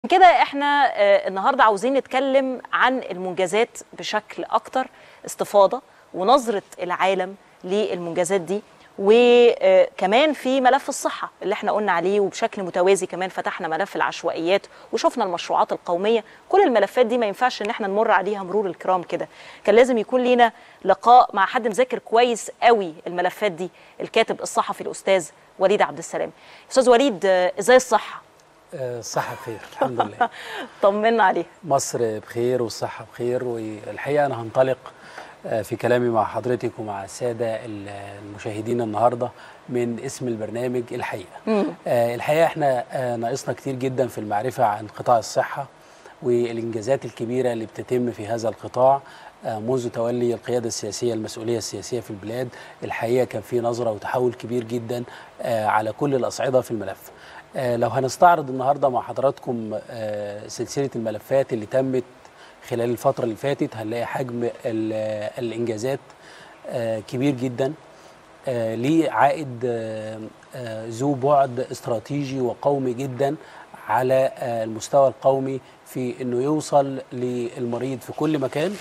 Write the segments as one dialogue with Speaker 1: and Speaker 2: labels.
Speaker 1: كده احنا آه، النهارده عاوزين نتكلم عن المنجزات بشكل اكتر استفاضه ونظره العالم للمنجزات دي وكمان في ملف الصحه اللي احنا قلنا عليه وبشكل متوازي كمان فتحنا ملف العشوائيات وشفنا المشروعات القوميه كل الملفات دي ما ينفعش ان احنا نمر عليها مرور الكرام كده كان لازم يكون لينا لقاء مع حد مذاكر كويس قوي الملفات دي الكاتب الصحفي الاستاذ وليد عبد السلام استاذ وليد آه، ازاي الصحه
Speaker 2: آه، الصحة بخير الحمد لله
Speaker 1: طمنا عليها
Speaker 2: مصر بخير والصحة بخير والحقيقة أنا هنطلق آه، في كلامي مع حضرتك ومع السادة المشاهدين النهاردة من اسم البرنامج الحقيقة آه، الحقيقة احنا آه، ناقصنا كتير جدا في المعرفة عن قطاع الصحة والإنجازات الكبيرة اللي بتتم في هذا القطاع آه، منذ تولي القيادة السياسية المسؤولية السياسية في البلاد الحقيقة كان في نظرة وتحول كبير جدا آه، على كل الأصعدة في الملف آه، لو هنستعرض النهارده مع حضراتكم آه، سلسله الملفات اللي تمت خلال الفتره اللي فاتت هنلاقي حجم ال- الانجازات آه، كبير جدا آه، ليه عائد آه، آه، ذو بعد استراتيجي وقومي جدا على آه، المستوى القومي في انه يوصل للمريض في كل مكان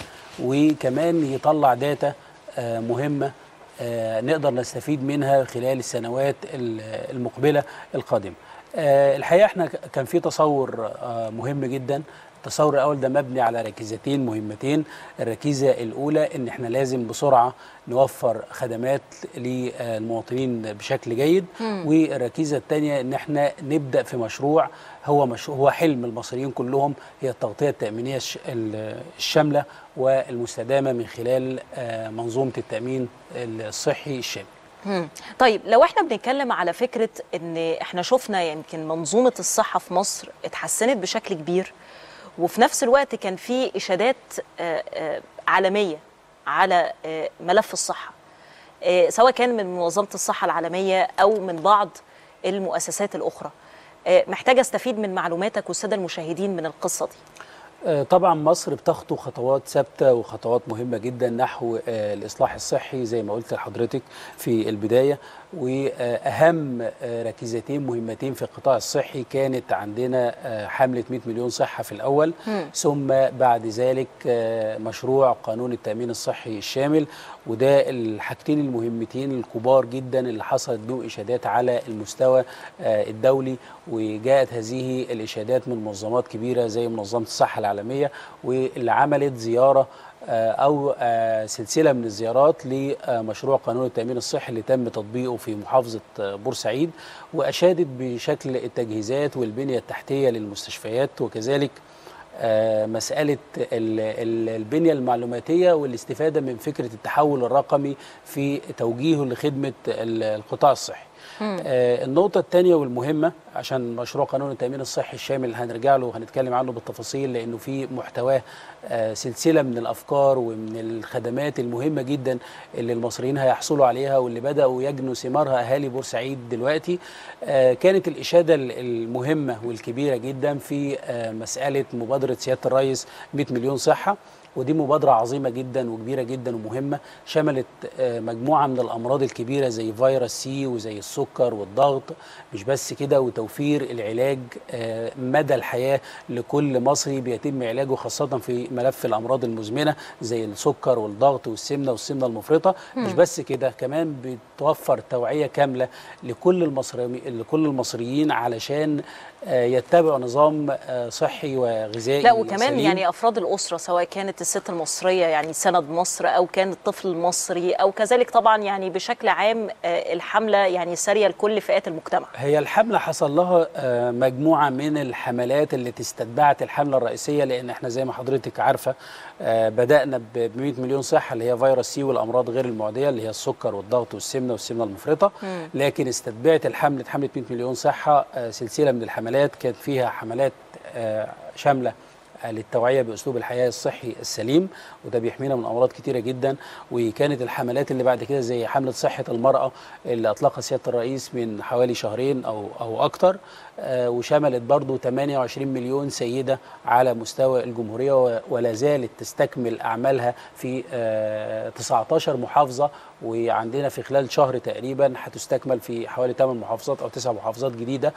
Speaker 2: وكمان يطلع داتا آه، مهمه آه، نقدر نستفيد منها خلال السنوات ال- المقبله القادمه. آه، الحقيقه احنا ك- كان في تصور آه، مهم جدا التصور الاول ده مبني على ركيزتين مهمتين الركيزه الاولى ان احنا لازم بسرعه نوفر خدمات للمواطنين بشكل جيد والركيزه الثانيه ان احنا نبدا في مشروع هو مشروع هو حلم المصريين كلهم هي التغطيه التامينيه الش- ال- الشامله والمستدامه من خلال آه، منظومه التامين الصحي الشامل
Speaker 1: مم. طيب لو احنا بنتكلم على فكره ان احنا شفنا يمكن منظومه الصحه في مصر اتحسنت بشكل كبير وفي نفس الوقت كان في اشادات آه، آه، عالميه على آه، ملف الصحه آه، سواء كان من منظمه الصحه العالميه او من بعض المؤسسات الاخرى آه، محتاجه استفيد من معلوماتك والساده المشاهدين من القصه دي
Speaker 2: آه، طبعا مصر بتخطو خطوات ثابته وخطوات مهمه جدا نحو آه، الاصلاح الصحي زي ما قلت لحضرتك في البدايه واهم آه، ركيزتين مهمتين في القطاع الصحي كانت عندنا آه، حمله 100 مليون صحه في الاول ثم بعد ذلك آه، مشروع قانون التامين الصحي الشامل وده الحاجتين المهمتين الكبار جدا اللي حصلت بهم اشادات على المستوى آه، الدولي وجاءت هذه الاشادات من منظمات كبيره زي منظمه الصحه العالميه واللي عملت زياره آه، او آه، سلسله من الزيارات لمشروع قانون التامين الصحي اللي تم تطبيقه في محافظه آه، بورسعيد واشادت بشكل التجهيزات والبنيه التحتيه للمستشفيات وكذلك آه، مسألة ال- ال- البنية المعلوماتية والاستفادة من فكرة التحول الرقمي في توجيهه لخدمة ال- القطاع الصحي آه، النقطة الثانية والمهمة عشان مشروع قانون التأمين الصحي الشامل هنرجع له وهنتكلم عنه بالتفاصيل لأنه في محتواه آه، سلسلة من الأفكار ومن الخدمات المهمة جدا اللي المصريين هيحصلوا عليها واللي بدأوا يجنوا ثمارها أهالي بورسعيد دلوقتي آه، كانت الإشادة ال- المهمة والكبيرة جدا في آه، مسألة مبادرة سيادة الرئيس 100 مليون صحة ودي مبادرة عظيمة جدا وكبيرة جدا ومهمة شملت آه، مجموعة من الأمراض الكبيرة زي فيروس سي وزي السكر والضغط مش بس كده وتوفير العلاج آه، مدى الحياة لكل مصري بيتم علاجه خاصة في ملف الأمراض المزمنة زي السكر والضغط والسمنة والسمنة المفرطة مش بس كده كمان بتوفر توعية كاملة لكل المصري لكل المصريين علشان آه، يتبعوا نظام آه، صحي وغذائي
Speaker 1: لا وكمان
Speaker 2: سليم.
Speaker 1: يعني افراد الاسره سواء كانت الست المصريه يعني سند مصر او كان الطفل المصري او كذلك طبعا يعني بشكل عام آه، الحمله يعني ساريه لكل فئات المجتمع
Speaker 2: هي الحملة حصل لها آه، مجموعة من الحملات اللي استتبعت الحملة الرئيسية لأن احنا زي ما حضرتك عارفة آه، بدأنا ب 100 مليون صحة اللي هي فيروس سي والأمراض غير المعدية اللي هي السكر والضغط والسمنة والسمنة المفرطة لكن استتبعت الحملة حملة 100 مليون صحة آه، سلسلة من الحملات كانت فيها حملات آه، شاملة للتوعية بأسلوب الحياة الصحي السليم وده بيحمينا من أمراض كتيرة جدا وكانت الحملات اللي بعد كده زي حملة صحة المرأة اللي أطلقها سيادة الرئيس من حوالي شهرين أو أو أكتر آه، وشملت برضو 28 مليون سيدة على مستوى الجمهورية و- ولا زالت تستكمل أعمالها في آه، 19 محافظة وعندنا في خلال شهر تقريبا هتستكمل في حوالي 8 محافظات أو 9 محافظات جديدة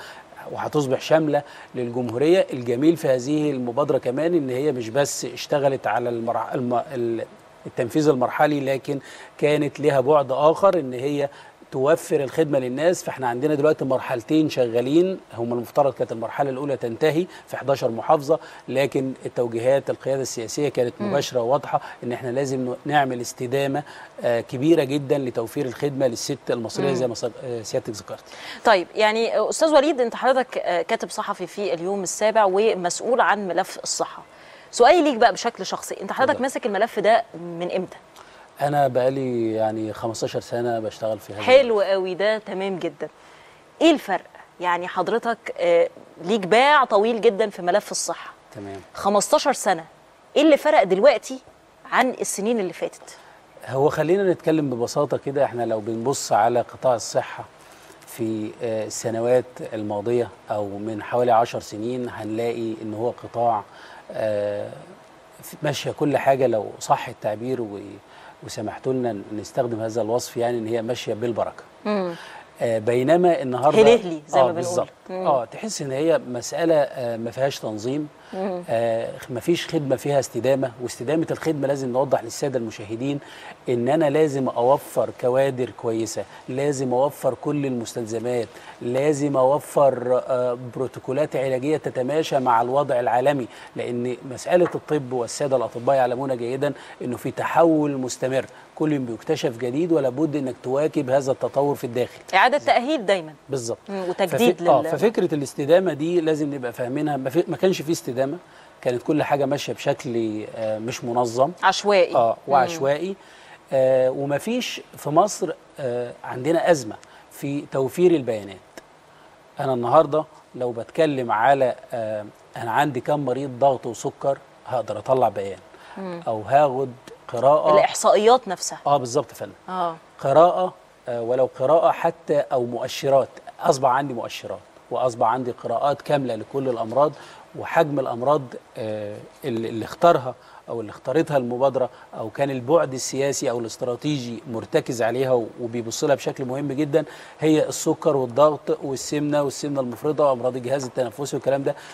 Speaker 2: وهتصبح شامله للجمهوريه الجميل في هذه المبادره كمان ان هي مش بس اشتغلت على المرع... الم... ال- التنفيذ المرحلي لكن كانت لها بعد اخر ان هي توفر الخدمه للناس فاحنا عندنا دلوقتي مرحلتين شغالين هم المفترض كانت المرحله الاولى تنتهي في 11 محافظه لكن التوجيهات القياده السياسيه كانت مباشره وواضحه ان احنا لازم ن- نعمل استدامه آه، كبيره جدا لتوفير الخدمه للست المصريه زي ما صد- آه، سيادتك ذكرتي
Speaker 1: طيب يعني استاذ وليد انت حضرتك آه، كاتب صحفي في اليوم السابع ومسؤول عن ملف الصحه سؤالي ليك بقى بشكل شخصي انت حضرتك
Speaker 2: اتفضل.
Speaker 1: ماسك الملف ده من امتى
Speaker 2: انا بقالي يعني 15 سنه بشتغل في هذا
Speaker 1: حلو قوي ده تمام جدا ايه الفرق يعني حضرتك آه، ليك باع طويل جدا في ملف الصحه
Speaker 2: تمام
Speaker 1: 15 سنه ايه اللي فرق دلوقتي عن السنين اللي فاتت
Speaker 2: هو خلينا نتكلم ببساطة كده احنا لو بنبص على قطاع الصحة في آه، السنوات الماضية أو من حوالي عشر سنين هنلاقي إن هو قطاع آه، في- ماشية كل حاجة لو صح التعبير و- وسمحتوا لنا نستخدم هذا الوصف يعني إن هي ماشية بالبركة آه، بينما النهارده
Speaker 1: هلهلي زي ما
Speaker 2: آه
Speaker 1: بنقول.
Speaker 2: بالظبط
Speaker 1: مم.
Speaker 2: اه تحس ان هي مساله آه ما فيهاش تنظيم آه ما فيش خدمه فيها استدامه واستدامه الخدمه لازم نوضح للساده المشاهدين ان انا لازم اوفر كوادر كويسه لازم اوفر كل المستلزمات لازم اوفر آه بروتوكولات علاجيه تتماشى مع الوضع العالمي لان مساله الطب والساده الاطباء يعلمون جيدا انه في تحول مستمر كل يوم بيكتشف جديد ولا بد انك تواكب هذا التطور في الداخل
Speaker 1: اعاده تاهيل دايما
Speaker 2: بالظبط
Speaker 1: مم، وتجديد
Speaker 2: ففي... آه
Speaker 1: لل-
Speaker 2: ففكره الاستدامه دي لازم نبقى فاهمينها ما, في... ما كانش في استدامه كانت كل حاجه ماشيه بشكل آه مش منظم
Speaker 1: عشوائي
Speaker 2: اه وعشوائي آه وما فيش في مصر آه عندنا ازمه في توفير البيانات انا النهارده لو بتكلم على آه انا عندي كم مريض ضغط وسكر هقدر اطلع بيان او هاخد قراءه
Speaker 1: الاحصائيات نفسها
Speaker 2: اه بالظبط يا فندم
Speaker 1: اه
Speaker 2: قراءة آه، ولو قراءة حتى أو مؤشرات أصبح عندي مؤشرات وأصبح عندي قراءات كاملة لكل الأمراض وحجم الأمراض آه، اللي اللي اختارها أو اللي اختارتها المبادرة أو كان البعد السياسي أو الاستراتيجي مرتكز عليها و- وبيبص لها بشكل مهم جدا هي السكر والضغط والسمنة والسمنة المفرطة وأمراض الجهاز التنفسي والكلام ده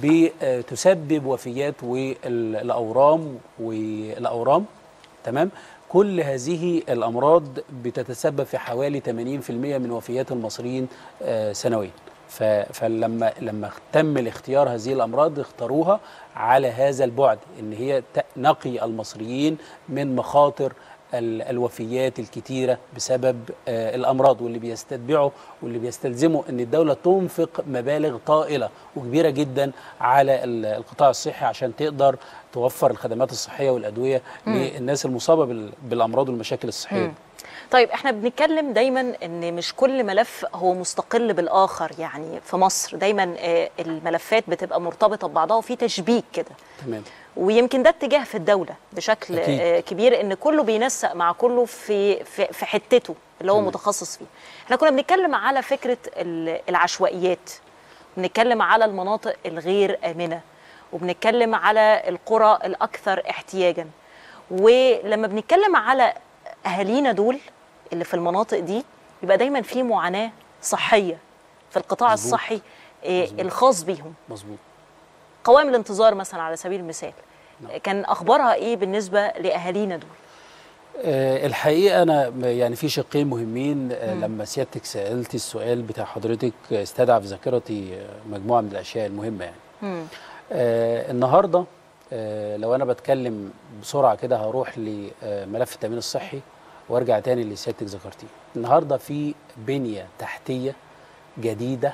Speaker 2: بتسبب وفيات والأورام والأورام تمام كل هذه الامراض بتتسبب في حوالي 80% من وفيات المصريين آه، سنويا ف- فلما لما تم الاختيار هذه الامراض اختاروها على هذا البعد ان هي ت- نقي المصريين من مخاطر ال- الوفيات الكتيره بسبب آه، الامراض واللي بيستتبعوا واللي بيستلزموا ان الدوله تنفق مبالغ طائله وكبيره جدا على ال- القطاع الصحي عشان تقدر توفر الخدمات الصحيه والادويه للناس المصابه بال- بالامراض والمشاكل الصحيه دي.
Speaker 1: طيب احنا بنتكلم دايما ان مش كل ملف هو مستقل بالاخر يعني في مصر دايما آه، الملفات بتبقى مرتبطه ببعضها وفي تشبيك كده
Speaker 2: تمام
Speaker 1: ويمكن ده اتجاه في الدوله بشكل
Speaker 2: أكيد.
Speaker 1: آه، كبير ان كله بينسق مع كله في في, في حتته اللي هو
Speaker 2: تمام.
Speaker 1: متخصص فيه احنا كنا بنتكلم على فكره ال- العشوائيات بنتكلم على المناطق الغير امنه وبنتكلم على القرى الاكثر احتياجا ولما بنتكلم على اهالينا دول اللي في المناطق دي يبقى دايما في معاناه صحيه في القطاع
Speaker 2: مظبوط.
Speaker 1: الصحي آه،
Speaker 2: مظبوط.
Speaker 1: الخاص بيهم
Speaker 2: مظبوط
Speaker 1: قوائم الانتظار مثلا على سبيل المثال كان اخبارها ايه بالنسبه لاهالينا دول
Speaker 2: آه، الحقيقه انا م- يعني في شقين مهمين آه، لما سيادتك سالتي السؤال بتاع حضرتك آه، استدعى في ذاكرتي آه، مجموعه من الاشياء المهمه يعني آه النهارده آه لو انا بتكلم بسرعه كده هروح لملف التامين الصحي وارجع تاني اللي سيادتك ذكرتيه النهارده في بنيه تحتيه جديده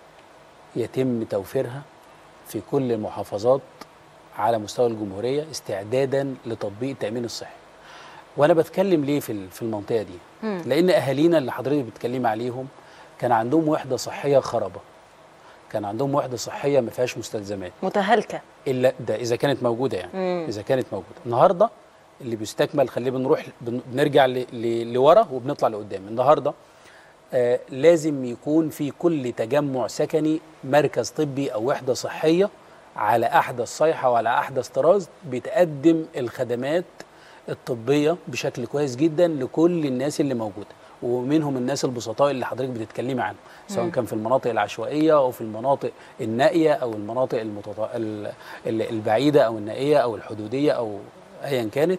Speaker 2: يتم توفيرها في كل المحافظات على مستوى الجمهوريه استعدادا لتطبيق التامين الصحي وانا بتكلم ليه في ال- في المنطقه دي لان اهالينا اللي حضرتك بتتكلمي عليهم كان عندهم وحده صحيه خربه كان عندهم وحده صحيه ما فيهاش مستلزمات
Speaker 1: متهالكه
Speaker 2: الا ده اذا كانت موجوده يعني
Speaker 1: مم.
Speaker 2: اذا كانت موجوده النهارده اللي بيستكمل خليه بنروح بن- بنرجع ل- ل- لورا وبنطلع لقدام النهارده آه لازم يكون في كل تجمع سكني مركز طبي او وحده صحيه على احدث صيحه وعلى احدث طراز بتقدم الخدمات الطبيه بشكل كويس جدا لكل الناس اللي موجوده ومنهم الناس البسطاء اللي حضرتك بتتكلمي عنهم سواء كان في المناطق العشوائيه او في المناطق النائيه او المناطق المتط... ال- ال- البعيده او النائيه او الحدوديه او ايا كانت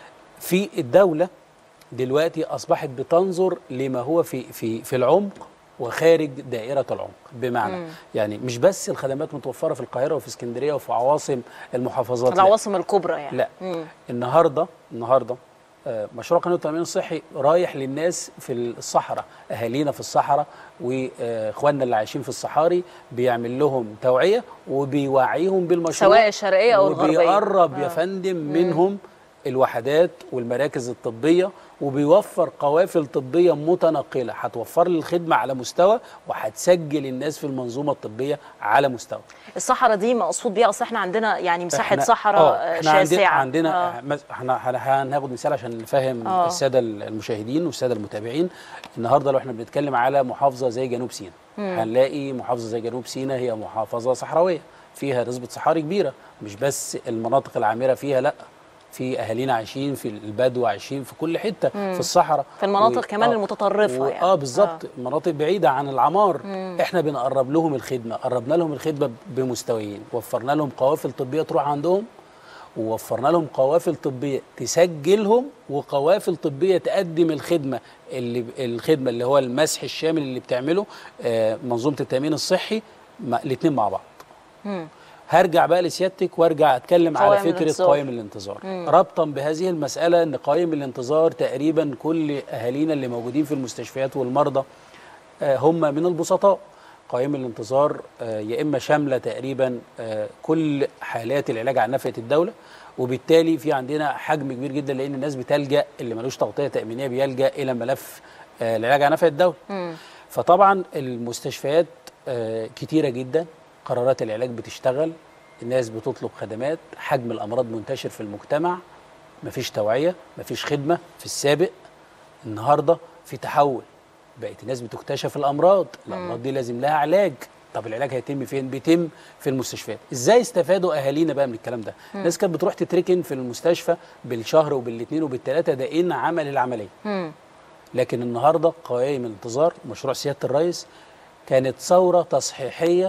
Speaker 2: في الدوله دلوقتي اصبحت بتنظر لما هو في في في العمق وخارج دائره العمق بمعنى
Speaker 1: مم.
Speaker 2: يعني مش بس الخدمات متوفره في القاهره وفي اسكندريه وفي عواصم المحافظات لا.
Speaker 1: العواصم الكبرى يعني
Speaker 2: لا
Speaker 1: مم.
Speaker 2: النهارده النهارده آه، مشروع قانون التامين الصحي رايح للناس في الصحراء اهالينا في الصحراء واخواننا اللي عايشين في الصحاري بيعمل لهم توعيه وبيوعيهم بالمشروع
Speaker 1: سواء الشرقيه او الغربيه
Speaker 2: وبيقرب يا
Speaker 1: آه.
Speaker 2: فندم منهم الوحدات والمراكز الطبيه وبيوفر قوافل طبيه متنقله هتوفر لي الخدمه على مستوى وهتسجل الناس في المنظومه الطبيه على مستوى
Speaker 1: الصحراء دي مقصود بيها اصل احنا عندنا يعني مساحه
Speaker 2: إحنا-
Speaker 1: صحراء
Speaker 2: آه،
Speaker 1: آه،
Speaker 2: احنا عندنا
Speaker 1: شاسعه
Speaker 2: عندنا
Speaker 1: آه.
Speaker 2: مس- احنا احنا هناخد مثال عشان نفهم
Speaker 1: آه.
Speaker 2: الساده المشاهدين والساده المتابعين النهارده لو احنا بنتكلم على محافظه زي جنوب سيناء هنلاقي محافظه زي جنوب سيناء هي محافظه صحراويه فيها نسبه صحاري كبيره مش بس المناطق العامره فيها لا في اهالينا عايشين في البدو عايشين في كل حته في الصحراء
Speaker 1: في المناطق كمان المتطرفة
Speaker 2: و...
Speaker 1: يعني.
Speaker 2: اه بالظبط مناطق بعيده عن العمار احنا بنقرب لهم الخدمه قربنا لهم الخدمه بمستويين وفرنا لهم قوافل طبيه تروح عندهم ووفرنا لهم قوافل طبيه تسجلهم وقوافل طبيه تقدم الخدمه اللي الخدمه اللي هو المسح الشامل اللي بتعمله آه منظومه التامين الصحي الاثنين مع بعض
Speaker 1: مم.
Speaker 2: هرجع بقى لسيادتك وارجع اتكلم على
Speaker 1: قوائم
Speaker 2: فكره
Speaker 1: الانتظار.
Speaker 2: قوائم الانتظار ربطا بهذه المساله ان قوائم الانتظار تقريبا كل اهالينا اللي موجودين في المستشفيات والمرضى آه، هم من البسطاء قوائم الانتظار آه، يا اما شامله تقريبا آه، كل حالات العلاج عن نفقه الدوله وبالتالي في عندنا حجم كبير جدا لان الناس بتلجا اللي ملوش تغطيه تامينيه بيلجا الى ملف آه، العلاج عن نفقه الدوله
Speaker 1: مم.
Speaker 2: فطبعا المستشفيات آه، كتيره جدا قرارات العلاج بتشتغل الناس بتطلب خدمات حجم الامراض منتشر في المجتمع مفيش توعيه مفيش خدمه في السابق النهارده في تحول بقت الناس بتكتشف الامراض الامراض دي لازم لها علاج طب العلاج هيتم فين بيتم في المستشفيات ازاي استفادوا اهالينا بقى من الكلام ده الناس كانت بتروح تتركن في المستشفى بالشهر وبالاثنين وبالثلاثه ده ان عمل العمليه
Speaker 1: مم.
Speaker 2: لكن النهارده قوائم الانتظار مشروع سياده الرئيس كانت ثوره تصحيحيه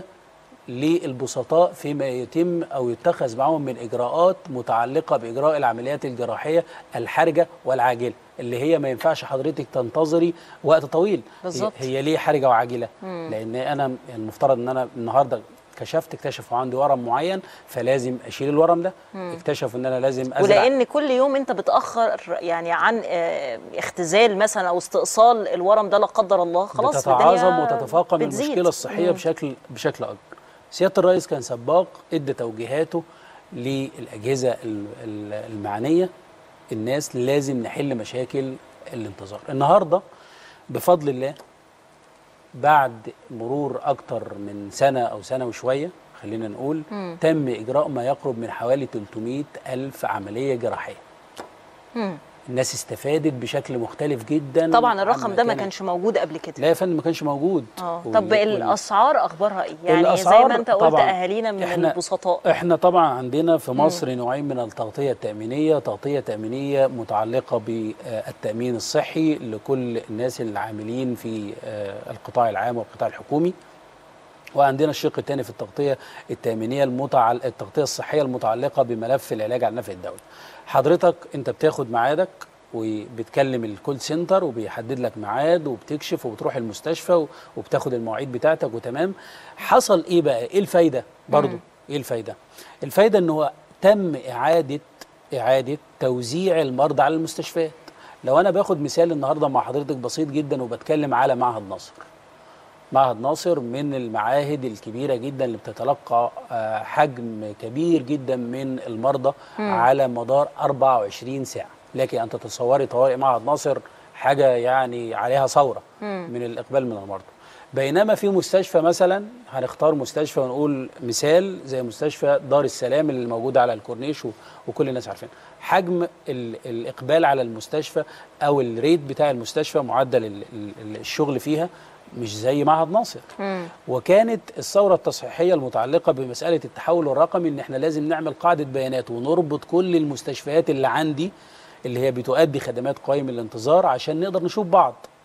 Speaker 2: للبسطاء فيما يتم او يتخذ معهم من اجراءات متعلقه باجراء العمليات الجراحيه الحرجه والعاجله اللي هي ما ينفعش حضرتك تنتظري وقت طويل
Speaker 1: بالظبط.
Speaker 2: هي, هي ليه حرجه وعاجله لان انا المفترض ان انا النهارده كشفت اكتشفوا عندي ورم معين فلازم اشيل الورم ده اكتشفوا ان انا لازم ازرع
Speaker 1: ولان كل يوم انت بتاخر يعني عن آه، اختزال مثلا او استئصال الورم ده لا قدر الله خلاص
Speaker 2: بتتعاظم
Speaker 1: الدنيا
Speaker 2: وتتفاقم
Speaker 1: بتزيد.
Speaker 2: المشكله الصحيه
Speaker 1: مم.
Speaker 2: بشكل بشكل اكبر. سياده الرئيس كان سباق ادى توجيهاته للاجهزه ال- ال- المعنيه الناس لازم نحل مشاكل الانتظار. النهارده بفضل الله بعد مرور اكتر من سنه او سنه وشويه خلينا نقول
Speaker 1: مم.
Speaker 2: تم اجراء ما يقرب من حوالي 300 الف عمليه جراحيه.
Speaker 1: مم.
Speaker 2: الناس استفادت بشكل مختلف جدا
Speaker 1: طبعا الرقم
Speaker 2: عن
Speaker 1: ده ما
Speaker 2: كانت-
Speaker 1: كانش موجود قبل كده
Speaker 2: لا يا فندم ما كانش موجود
Speaker 1: اه
Speaker 2: وال-
Speaker 1: طب
Speaker 2: وال-
Speaker 1: الاسعار اخبارها ايه يعني زي
Speaker 2: الأسعار
Speaker 1: ما انت قلت
Speaker 2: طبعاً
Speaker 1: اهالينا من
Speaker 2: إحنا-
Speaker 1: البسطاء
Speaker 2: احنا طبعا عندنا في مصر نوعين من التغطيه التامينيه تغطيه تامينيه متعلقه بالتامين الصحي لكل الناس العاملين في آه، القطاع العام والقطاع الحكومي وعندنا الشق الثاني في التغطيه التامينيه المتعل... التغطيه الصحيه المتعلقه بملف العلاج عن نفع الدوله حضرتك انت بتاخد ميعادك وبتكلم الكول سنتر وبيحدد لك ميعاد وبتكشف وبتروح المستشفى و- وبتاخد المواعيد بتاعتك وتمام حصل ايه بقى ايه الفايده برضو ايه الفايده الفايده ان هو تم اعاده اعاده توزيع المرضى على المستشفيات لو انا باخد مثال النهارده مع حضرتك بسيط جدا وبتكلم على معهد ناصر معهد ناصر من المعاهد الكبيرة جدا اللي بتتلقى آه، حجم كبير جدا من المرضى على مدار 24 ساعة لكن أن تتصوري طوارئ معهد ناصر حاجة يعني عليها ثورة من الإقبال من المرضى بينما في مستشفى مثلا هنختار مستشفى ونقول مثال زي مستشفى دار السلام اللي موجودة على الكورنيش و- وكل الناس عارفين حجم ال- الإقبال على المستشفى أو الريت بتاع المستشفى معدل ال- ال- الشغل فيها مش زي معهد ناصر
Speaker 1: مم.
Speaker 2: وكانت الثورة التصحيحية المتعلقة بمسألة التحول الرقمي إن إحنا لازم نعمل قاعدة بيانات ونربط كل المستشفيات اللي عندي اللي هي بتؤدي خدمات قائم الانتظار عشان نقدر نشوف بعض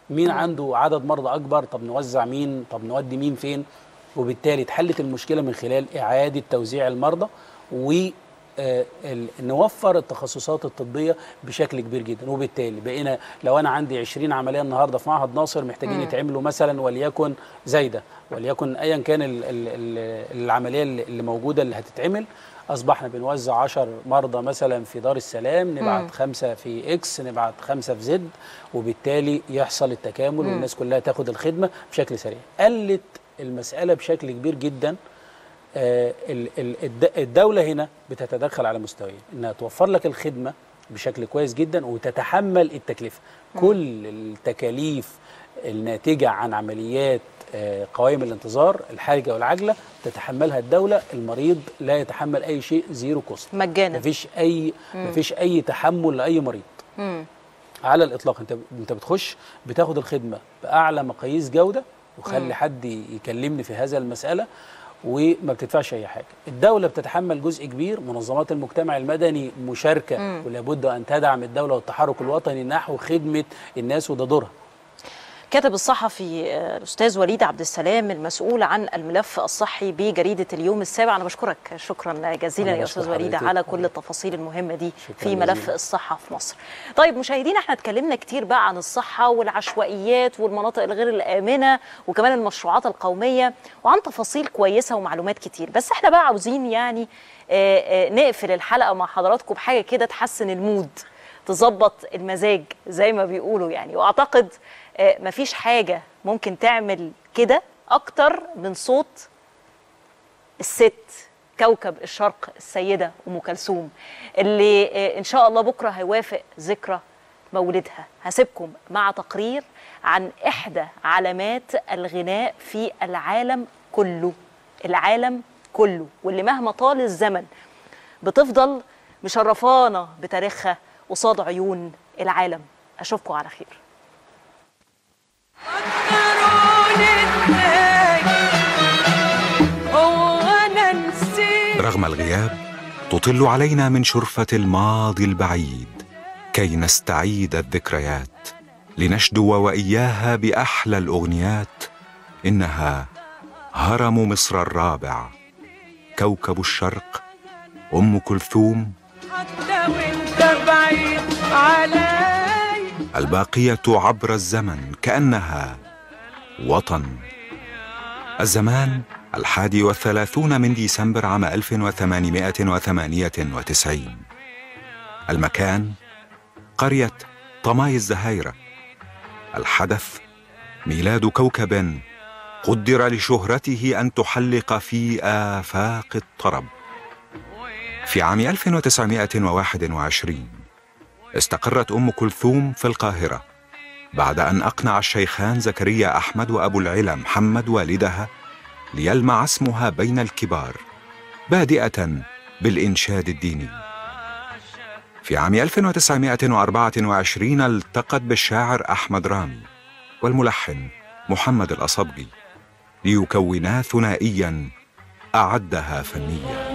Speaker 2: مين عنده عدد مرضى اكبر طب نوزع مين طب نودي مين فين وبالتالي اتحلت المشكله من خلال اعاده توزيع المرضى و آه، ال- نوفر التخصصات الطبيه بشكل كبير جدا وبالتالي بقينا لو انا عندي 20 عمليه النهارده في معهد ناصر محتاجين يتعملوا مثلا وليكن زايده وليكن ايا كان ال ال ال العمليه اللي اللي موجوده اللي هتتعمل اصبحنا بنوزع 10 مرضى مثلا في دار السلام نبعت خمسه في اكس نبعت خمسه في زد وبالتالي يحصل التكامل والناس كلها تاخد الخدمه بشكل سريع قلت المساله بشكل كبير جدا آه، ال- ال- الد- الدولة هنا بتتدخل على مستويين انها توفر لك الخدمة بشكل كويس جدا وتتحمل التكلفة كل التكاليف الناتجة عن عمليات آه، قوائم الانتظار الحاجة والعجلة تتحملها الدولة المريض لا يتحمل أي شيء زيرو كوست
Speaker 1: مجانا
Speaker 2: مفيش أي مفيش أي تحمل لأي مريض
Speaker 1: مم.
Speaker 2: على الاطلاق انت انت بتخش بتاخد الخدمه باعلى مقاييس جوده وخلي حد يكلمني في هذا المساله وما بتدفعش اي حاجه الدوله بتتحمل جزء كبير منظمات المجتمع المدني مشاركه ولابد ان تدعم الدوله والتحرك الوطني نحو خدمه الناس وده دورها
Speaker 1: كاتب الصحفي آه، الاستاذ وليد عبد السلام المسؤول عن الملف الصحي بجريده اليوم السابع انا بشكرك شكرا جزيلا
Speaker 2: أنا
Speaker 1: يا
Speaker 2: بشكر
Speaker 1: استاذ وليد
Speaker 2: حضرتك.
Speaker 1: على كل التفاصيل المهمه دي
Speaker 2: شكراً
Speaker 1: في ملف
Speaker 2: جزيلاً.
Speaker 1: الصحه في مصر طيب مشاهدينا احنا اتكلمنا كتير بقى عن الصحه والعشوائيات والمناطق الغير الامنه وكمان المشروعات القوميه وعن تفاصيل كويسه ومعلومات كتير بس احنا بقى عاوزين يعني آه، آه، نقفل الحلقه مع حضراتكم بحاجه كده تحسن المود تظبط المزاج زي ما بيقولوا يعني واعتقد آه، مفيش حاجه ممكن تعمل كده اكتر من صوت الست كوكب الشرق السيده ام كلثوم اللي آه، ان شاء الله بكره هيوافق ذكرى مولدها هسيبكم مع تقرير عن احدى علامات الغناء في العالم كله العالم كله واللي مهما طال الزمن بتفضل مشرفانا بتاريخها قصاد عيون العالم اشوفكم على خير
Speaker 3: رغم الغياب تطل علينا من شرفة الماضي البعيد كي نستعيد الذكريات لنشدو وإياها بأحلى الأغنيات إنها هرم مصر الرابع كوكب الشرق أم كلثوم
Speaker 4: حتى وانت بعيد علي
Speaker 3: الباقية عبر الزمن كأنها وطن الزمان الحادي والثلاثون من ديسمبر عام 1898 المكان قرية طماي الزهايرة الحدث ميلاد كوكب قدر لشهرته أن تحلق في آفاق الطرب في عام 1921 استقرت أم كلثوم في القاهرة بعد أن أقنع الشيخان زكريا أحمد وأبو العلا محمد والدها ليلمع اسمها بين الكبار بادئة بالإنشاد الديني في عام 1924 التقت بالشاعر أحمد رامي والملحن محمد الأصبجي ليكونا ثنائيا أعدها فنيا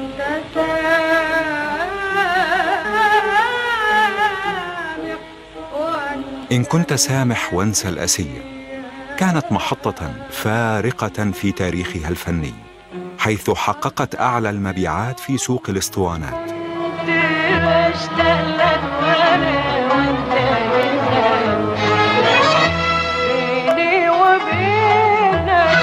Speaker 3: إن كنت سامح وانسى الأسية كانت محطة فارقة في تاريخها الفني حيث حققت أعلى المبيعات في سوق الإسطوانات
Speaker 4: بشتاق لك وانا وانت هنا بيني وبينك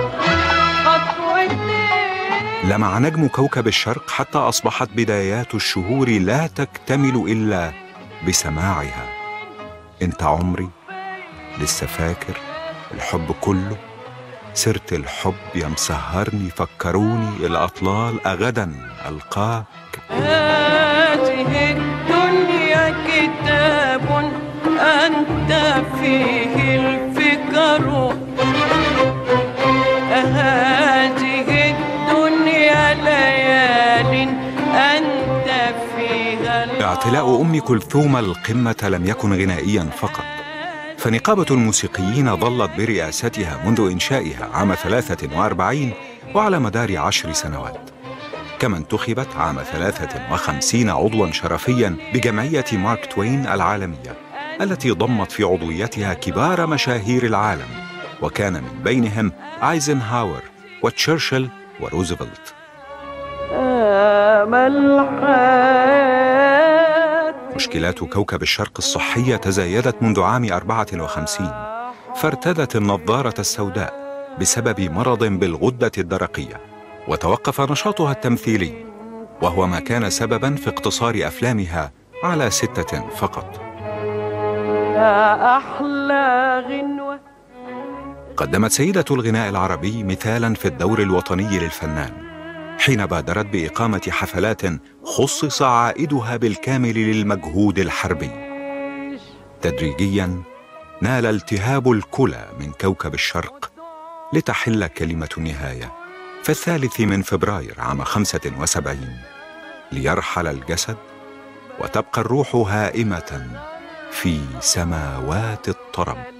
Speaker 4: خطوتين
Speaker 3: لمع نجم كوكب الشرق حتى أصبحت بدايات الشهور لا تكتمل إلا بسماعها أنت عمري لسه فاكر الحب كله سرت الحب يا مسهرني فكروني الأطلال أغدا ألقاك
Speaker 4: هذه الدنيا كتاب أنت فيه الفكر هذه الدنيا ليال أنت فيها العمر.
Speaker 3: اعتلاء أم كلثوم القمة لم يكن غنائيا فقط فنقابة الموسيقيين ظلت برئاستها منذ إنشائها عام 43 وعلى مدار عشر سنوات كما انتخبت عام 53 عضوا شرفيا بجمعية مارك توين العالمية التي ضمت في عضويتها كبار مشاهير العالم وكان من بينهم ايزنهاور وتشرشل وروزفلت
Speaker 4: آمل حياتي
Speaker 3: مشكلات كوكب الشرق الصحية تزايدت منذ عام 54 فارتدت النظارة السوداء بسبب مرض بالغدة الدرقية وتوقف نشاطها التمثيلي وهو ما كان سببا في اقتصار أفلامها على ستة فقط
Speaker 4: يا أحلى غنوة
Speaker 3: قدمت سيدة الغناء العربي مثالا في الدور الوطني للفنان حين بادرت بإقامة حفلات خصص عائدها بالكامل للمجهود الحربي تدريجيا نال التهاب الكلى من كوكب الشرق لتحل كلمة النهاية في الثالث من فبراير عام خمسة وسبعين ليرحل الجسد وتبقى الروح هائمة في سماوات الطرب